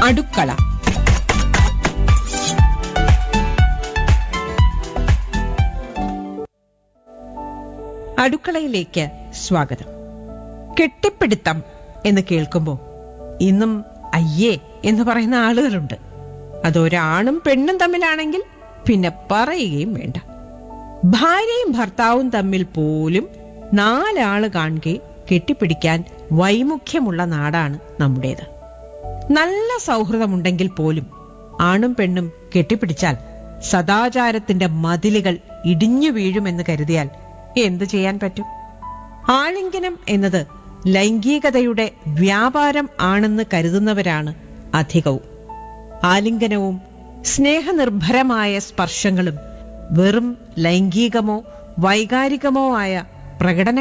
അടുക്കള അടുക്കളയിലേക്ക് സ്വാഗതം കെട്ടിപ്പിടുത്തം എന്ന് കേൾക്കുമ്പോൾ ഇന്നും അയ്യേ എന്ന് പറയുന്ന ആളുകളുണ്ട് അതൊരാണും പെണ്ണും തമ്മിലാണെങ്കിൽ പിന്നെ പറയുകയും വേണ്ട ഭാര്യയും ഭർത്താവും തമ്മിൽ പോലും നാലാള് കാണുകെ കെട്ടിപ്പിടിക്കാൻ വൈമുഖ്യമുള്ള നാടാണ് നമ്മുടേത് നല്ല സൗഹൃദമുണ്ടെങ്കിൽ പോലും ആണും പെണ്ണും കെട്ടിപ്പിടിച്ചാൽ സദാചാരത്തിന്റെ മതിലുകൾ ഇടിഞ്ഞു വീഴുമെന്ന് കരുതിയാൽ എന്തു ചെയ്യാൻ പറ്റും ആലിംഗനം എന്നത് ലൈംഗികതയുടെ വ്യാപാരം ആണെന്ന് കരുതുന്നവരാണ് അധികവും ആലിംഗനവും സ്നേഹനിർഭരമായ സ്പർശങ്ങളും വെറും ലൈംഗികമോ വൈകാരികമോ ആയ പ്രകടന